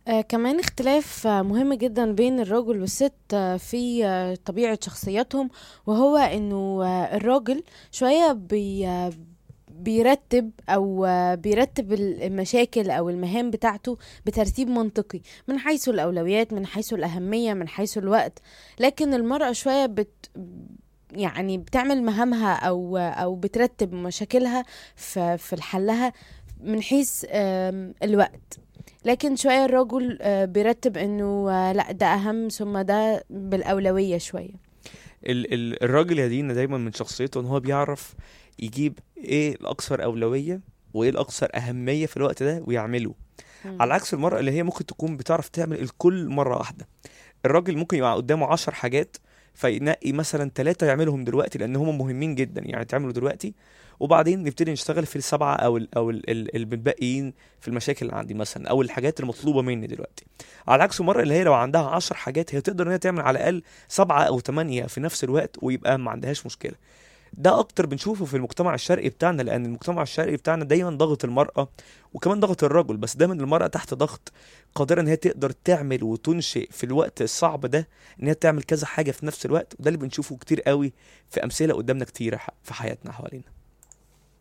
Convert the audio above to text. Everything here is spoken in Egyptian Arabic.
آه كمان اختلاف آه مهم جدا بين الرجل والست آه في آه طبيعة شخصياتهم وهو انه آه الراجل شوية بي آه بيرتب او آه بيرتب المشاكل او المهام بتاعته بترتيب منطقي من حيث الاولويات من حيث الاهمية من حيث الوقت لكن المرأة شوية بت يعني بتعمل مهامها او او بترتب مشاكلها في في حلها من حيث آم، الوقت لكن شوية الرجل آه، بيرتب انه آه، لا ده اهم ثم ده بالاولوية شوية ال ال الراجل يا دينا دايما من شخصيته ان هو بيعرف يجيب ايه الاكثر اولويه وايه الاكثر اهميه في الوقت ده ويعمله مم. على عكس المرأة اللي هي ممكن تكون بتعرف تعمل الكل مرة واحدة الراجل ممكن يبقى قدامه عشر حاجات فينقي مثلا ثلاثة يعملهم دلوقتي لأن هم مهمين جدا يعني تعملوا دلوقتي وبعدين نبتدي نشتغل في السبعة أو ال أو ال- ال- المتبقيين في المشاكل اللي عندي مثلا أو الحاجات المطلوبة مني دلوقتي على عكس المرأة اللي هي لو عندها عشر حاجات هي تقدر إن هي تعمل على الأقل سبعة أو ثمانية في نفس الوقت ويبقى ما عندهاش مشكلة ده اكتر بنشوفه في المجتمع الشرقي بتاعنا لان المجتمع الشرقي بتاعنا دايما ضغط المرأة وكمان ضغط الرجل بس دايما المرأة تحت ضغط قادرة ان هي تقدر تعمل وتنشئ في الوقت الصعب ده ان هي تعمل كذا حاجة في نفس الوقت وده اللي بنشوفه كتير قوي في امثلة قدامنا كتيرة ح- في حياتنا حوالينا